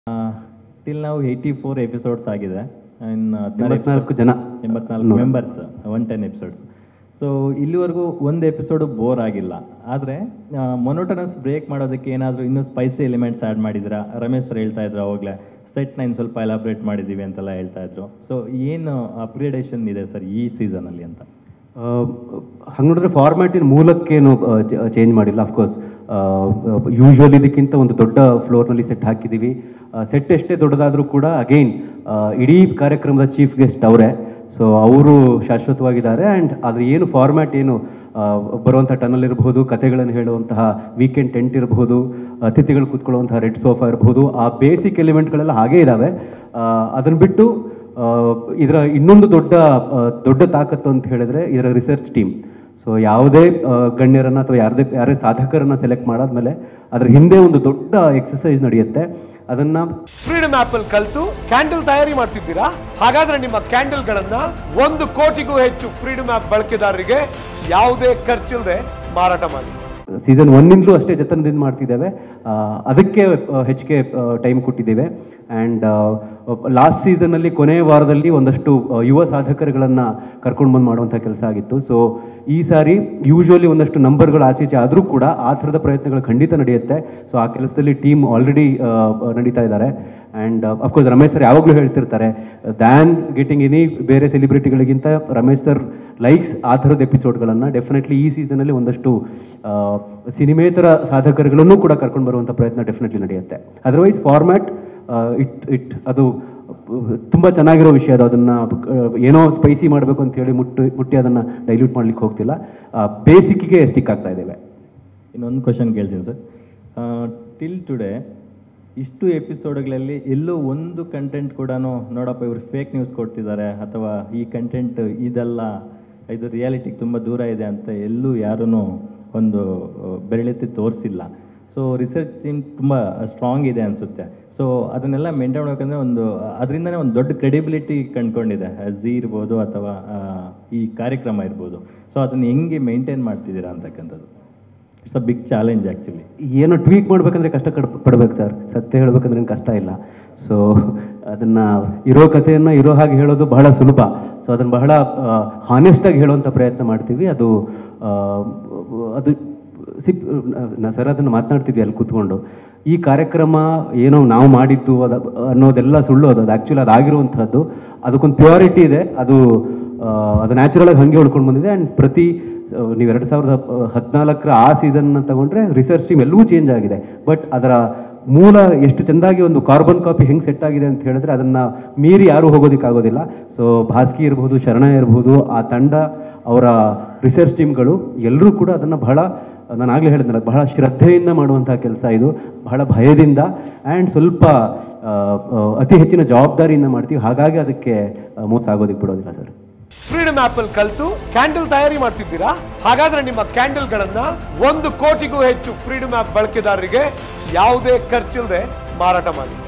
till ನಾವು eighty four episodes ಆಗಿದೆ ಇನ್ನು ಎಂಬತ್ನಾಲ್ಕು ಜನ ಎಂಬತ್ನಾಲ್ಕು members one ten episodes so ಇಲ್ಲಿವರೆಗೂ ಒಂದು ಎಪಿಸೋಡು ಬೋರ್ ಆಗಿಲ್ಲ ಆದರೆ ಮೊನೋಟನಸ್ ಬ್ರೇಕ್ ಮಾಡೋದಕ್ಕೆ ಏನಾದರೂ ಇನ್ನೂ ಸ್ಪೈಸಿ ಎಲಿಮೆಂಟ್ಸ್ ಆ್ಯಡ್ ಮಾಡಿದಿರಾ ರಮೇಶ್ ಸರ್ ಹೇಳ್ತಾ ಇದ್ರು ಅವಾಗಲೇ ಸೆಟ್ನ ಇನ್ನು ಸ್ವಲ್ಪ ಎಲಾಬ್ರೇಟ್ ಮಾಡಿದ್ದೀವಿ ಅಂತೆಲ್ಲ ಹೇಳ್ತಾ ಇದ್ರು ಸೊ ಏನು ಅಪ್ಗ್ರೇಡೇಷನ್ ಇದೆ ಸರ್ ಈ ಸೀಸನಲ್ಲಿ ಅಂತ ಹಂಗೆ ನೋಡಿದ್ರೆ ಫಾರ್ಮ್ಯಾಟಿನ ಮೂಲಕ್ಕೇನು ಚೇಂಜ್ ಮಾಡಿಲ್ಲ ಅಫ್ಕೋರ್ಸ್ ಯೂಶ್ವಲ್ ಇದಕ್ಕಿಂತ ಒಂದು ದೊಡ್ಡ ಫ್ಲೋರ್ನಲ್ಲಿ ಸೆಟ್ ಹಾಕಿದ್ದೀವಿ ಸೆಟ್ ಎಷ್ಟೇ ದೊಡ್ಡದಾದರೂ ಕೂಡ ಅಗೈನ್ ಇಡೀ ಕಾರ್ಯಕ್ರಮದ ಚೀಫ್ ಗೆಸ್ಟ್ ಅವರೇ ಸೊ ಅವರು ಶಾಶ್ವತವಾಗಿದ್ದಾರೆ ಆ್ಯಂಡ್ ಅದ್ರ ಏನು ಫಾರ್ಮ್ಯಾಟ್ ಏನು ಆ, ಬರುವಂಥ ಟನಲ್ ಇರಬಹುದು ಕಥೆಗಳನ್ನು ಹೇಳುವಂತಹ ವೀಕೆಂಡ್ ಟೆಂಟ್ ಇರಬಹುದು ಅತಿಥಿಗಳು ಕೂತ್ಕೊಳ್ಳುವಂತಹ ರೆಡ್ ಸೋಫಾ ಇರಬಹುದು ಆ ಬೇಸಿಕ್ ಎಲಿಮೆಂಟ್ಗಳೆಲ್ಲ ಹಾಗೇ ಇದ್ದಾವೆ ಅದನ್ನು ಬಿಟ್ಟು ಆ, ಇದರ ಇನ್ನೊಂದು ದೊಡ್ಡ ಆ, ದೊಡ್ಡ ತಾಕತ್ತು ಅಂತ ಹೇಳಿದ್ರೆ ಇದರ ರಿಸರ್ಚ್ ಟೀಮ್ ಸೊ ಯಾವುದೇ ಆ, ಗಣ್ಯರನ್ನ ಅಥವಾ ಯಾರದೇ ಯಾರೇ ಸಾಧಕರನ್ನ ಸೆಲೆಕ್ಟ್ ಮಾಡಾದ್ಮೇಲೆ ಅದ್ರ ಹಿಂದೆ ಒಂದು ದೊಡ್ಡ ಎಕ್ಸಸೈಸ್ ನಡೆಯುತ್ತೆ ಅದನ್ನ ಫ್ರೀಡಮ್ ಆಪ್ ಅಲ್ಲಿ ಕಲ್ತು ಕ್ಯಾಂಡಲ್ ತಯಾರಿ ಮಾಡ್ತಿದ್ದೀರಾ ಹಾಗಾದ್ರೆ ನಿಮ್ಮ ಕ್ಯಾಂಡಲ್ ಗಳನ್ನ ಒಂದು ಕೋಟಿಗೂ ಹೆಚ್ಚು ಫ್ರೀಡಮ್ ಆಪ್ ಬಳಕೆದಾರರಿಗೆ ಯಾವುದೇ ಖರ್ಚಿಲ್ಲದೆ ಮಾರಾಟ ಮಾಡಿ ಸೀಸನ್ ಒನ್ನಿಂದಲೂ ಅಷ್ಟೇ ಜತನದಿಂದ ಮಾಡ್ತಿದ್ದೇವೆ ಆ, ಅದಕ್ಕೆ ಆ, ಹೆಚ್ಚಿಗೆ ಟೈಮ್ ಕೊಟ್ಟಿದ್ದೇವೆ ಆ್ಯಂಡ್ ಲಾಸ್ಟ್ ಸೀಸನಲ್ಲಿ ಕೊನೆಯ ವಾರದಲ್ಲಿ ಒಂದಷ್ಟು ಆ, ಯುವ ಸಾಧಕರುಗಳನ್ನು ಕರ್ಕೊಂಡು ಬಂದು ಮಾಡುವಂಥ ಕೆಲಸ ಆಗಿತ್ತು ಸೊ ಈ ಸಾರಿ ಯೂಶ್ವಲಿ ಒಂದಷ್ಟು ನಂಬರ್ಗಳು ಆಚೆ ಈಚೆ ಆದರೂ ಕೂಡ ಆ ಥರದ ಪ್ರಯತ್ನಗಳು ಖಂಡಿತ ನಡೆಯುತ್ತೆ ಸೊ ಆ ಕೆಲಸದಲ್ಲಿ ಟೀಮ್ ಆಲ್ರೆಡಿ ನಡೀತಾ ಇದ್ದಾರೆ ಆ್ಯಂಡ್ ಅಫ್ಕೋರ್ಸ್ ರಮೇಶ್ ಸರ್ ಯಾವಾಗಲೂ ಹೇಳ್ತಿರ್ತಾರೆ ದ್ಯಾನ್ ಗೆಟಿಂಗ್ ಎನಿ ಬೇರೆ ಸೆಲಿಬ್ರಿಟಿಗಳಿಗಿಂತ ರಮೇಶ್ ಸರ್ ಲೈಕ್ಸ್ ಆ ಥರದ ಎಪಿಸೋಡ್ಗಳನ್ನು ಡೆಫಿನೆಟ್ಲಿ ಈ ಸೀಸನಲ್ಲಿ ಒಂದಷ್ಟು ಆ, ಸಿನಿಮೇತರ ಸಾಧಕರುಗಳನ್ನು ಕೂಡ ಕರ್ಕೊಂಡು ಬರುವಂಥ ಪ್ರಯತ್ನ ಡೆಫಿನೆಟ್ಲಿ ನಡೆಯುತ್ತೆ ಅದರ್ವೈಸ್ ಫಾರ್ಮ್ಯಾಟ್ ಇಟ್ ಇಟ್ ಅದು ತುಂಬ ಚೆನ್ನಾಗಿರೋ ವಿಷಯ ಅದು ಅದನ್ನು ಏನೋ ಸ್ಪೈಸಿ ಮಾಡಬೇಕು ಅಂತ ಹೇಳಿ ಮುಟ್ಟು ಮುಟ್ಟಿ ಅದನ್ನು ಡೈಲ್ಯೂಟ್ ಮಾಡ್ಲಿಕ್ಕೆ ಹೋಗ್ತಿಲ್ಲ ಬೇಸಿಕ್ಕಿಗೆ ಸ್ಟಿಕ್ ಆಗ್ತಾ ಇದ್ದೇವೆ ಇನ್ನೊಂದು ಕ್ವಶನ್ ಕೇಳ್ತೀನಿ ಸರ್ ಟಿಲ್ ಟುಡೇ ಇಷ್ಟು ಎಪಿಸೋಡ್ಗಳಲ್ಲಿ ಎಲ್ಲೂ ಒಂದು ಕಂಟೆಂಟ್ ಕೂಡ ನೋಡಪ್ಪ ಇವರು ಫೇಕ್ ನ್ಯೂಸ್ ಕೊಡ್ತಿದ್ದಾರೆ ಅಥವಾ ಈ ಕಂಟೆಂಟ್ ಇದಲ್ಲ ಇದು ರಿಯಾಲಿಟಿಗೆ ತುಂಬ ದೂರ ಇದೆ ಅಂತ ಎಲ್ಲೂ ಯಾರೂ ಒಂದು ಆ, ಬೆರಳೆತ್ತಿ ತೋರಿಸಿಲ್ಲ ಸೊ ರಿಸರ್ಚ್ ಟೀಮ್ ತುಂಬ ಸ್ಟ್ರಾಂಗ್ ಇದೆ ಅನಿಸುತ್ತೆ ಸೊ ಅದನ್ನೆಲ್ಲ ಮೇಂಟೈನ್ ಮಾಡ್ಬೇಕಂದ್ರೆ ಒಂದು ಅದರಿಂದನೇ ಒಂದು ದೊಡ್ಡ ಕ್ರೆಡಿಬಿಲಿಟಿ ಕಂಡ್ಕೊಂಡಿದೆ ಝೀ ಇರ್ಬೋದು ಅಥವಾ ಆ, ಈ ಕಾರ್ಯಕ್ರಮ ಇರ್ಬೋದು ಸೊ ಅದನ್ನು ಹೆಂಗೆ ಮೇಂಟೈನ್ ಮಾಡ್ತಿದ್ದೀರಾ ಅಂತಕ್ಕಂಥದ್ದು it's a big challenge actually ಏನೋ ಟ್ವೀಕ್ ಮಾಡ್ಬೇಕಂದ್ರೆ ಕಷ್ಟ ಕಡ್ ಪಡ್ಬೇಕು ಸರ್ ಸತ್ಯ ಹೇಳ್ಬೇಕಂದ್ರೆ ಏನ್ ಕಷ್ಟ ಇಲ್ಲ ಸೊ ಅದನ್ನ ಇರೋ ಕಥೆಯನ್ನ ಇರೋ ಹಾಗೆ ಹೇಳೋದು ಬಹಳ ಸುಲಭ ಸೊ ಅದನ್ನ ಬಹಳ ಹಾನೆಸ್ಟಾಗಿ ಹೇಳುವಂಥ ಪ್ರಯತ್ನ ಮಾಡ್ತೀವಿ ಅದು ಆ, ಅದು ಸಿಪ್ ನಾ ಸರ್ ಅದನ್ನು ಮಾತನಾಡ್ತಿದ್ವಿ ಅಲ್ಲಿ ಕೂತ್ಕೊಂಡು ಈ ಕಾರ್ಯಕ್ರಮ ಏನೋ ನಾವು ಮಾಡಿದ್ದು ಅದ ಅನ್ನೋದೆಲ್ಲ ಸುಳ್ಳು ಅದು ಅದು ಆ್ಯಕ್ಚುಲಿ ಅದಾಗಿರುವಂಥದ್ದು ಅದಕ್ಕೊಂದು ಪ್ಯೂರಿಟಿ ಇದೆ ಅದು ಆ, ಅದು ನ್ಯಾಚುರಲ್ ಆಗಿ ಹಂಗೆ ಉಳ್ಕೊಂಡು ಬಂದಿದೆ ಆ್ಯಂಡ್ ಪ್ರತಿ ನೀವು ಎರಡು ಸಾವಿರದ ಹದಿನಾಲ್ಕರ ಆ ಸೀಸನ್ನ ತಗೊಂಡ್ರೆ ರಿಸರ್ಚ್ ಟೀಮ್ ಎಲ್ಲವೂ ಚೇಂಜ್ ಆಗಿದೆ ಬಟ್ ಅದರ ಮೂಲ ಎಷ್ಟು ಚೆಂದಾಗಿ ಒಂದು ಕಾರ್ಬನ್ ಕಾಪಿ ಹೆಂಗೆ ಸೆಟ್ ಆಗಿದೆ ಅಂತ ಹೇಳಿದ್ರೆ ಅದನ್ನ ಮೀರಿ ಯಾರೂ ಹೋಗೋದಕ್ಕಾಗೋದಿಲ್ಲ ಸೊ ಭಾಸ್ಕಿ ಇರ್ಬೋದು ಶರಣ ಇರ್ಬೋದು ಆ ತಂಡ ಅವರ ರಿಸರ್ಚ್ ಟೀಮ್ಗಳು ಎಲ್ಲರೂ ಕೂಡ ಅದನ್ನು ಬಹಳ ನಾನು ಆಗಲೇ ಹೇಳಿದ್ನಲ್ಲ ಬಹಳ ಶ್ರದ್ಧೆಯಿಂದ ಮಾಡುವಂತಹ ಕೆಲಸ ಇದು ಬಹಳ ಭಯದಿಂದ ಆ್ಯಂಡ್ ಸ್ವಲ್ಪ ಆ, ಆ, ಅತಿ ಹೆಚ್ಚಿನ ಜವಾಬ್ದಾರಿಯಿಂದ ಮಾಡ್ತೀವಿ ಹಾಗಾಗಿ ಅದಕ್ಕೆ ಆ, ಮೋಸ ಆಗೋದಕ್ಕೆ ಬಿಡೋದಿಲ್ಲ ಸರ್ ಫ್ರೀಡಮ್ ಆಪ್ ಅಲ್ಲಿ ಕಲ್ತು ಕ್ಯಾಂಡಲ್ ತಯಾರಿ ಮಾಡ್ತಿದ್ದೀರಾ ಹಾಗಾದ್ರೆ ನಿಮ್ಮ ಕ್ಯಾಂಡಲ್ ಗಳನ್ನ ಒಂದು ಕೋಟಿಗೂ ಹೆಚ್ಚು ಫ್ರೀಡಮ್ ಆಪ್ ಬಳಕೆದಾರರಿಗೆ ಯಾವುದೇ ಖರ್ಚಿಲ್ಲದೆ ಮಾರಾಟ ಮಾಡಿ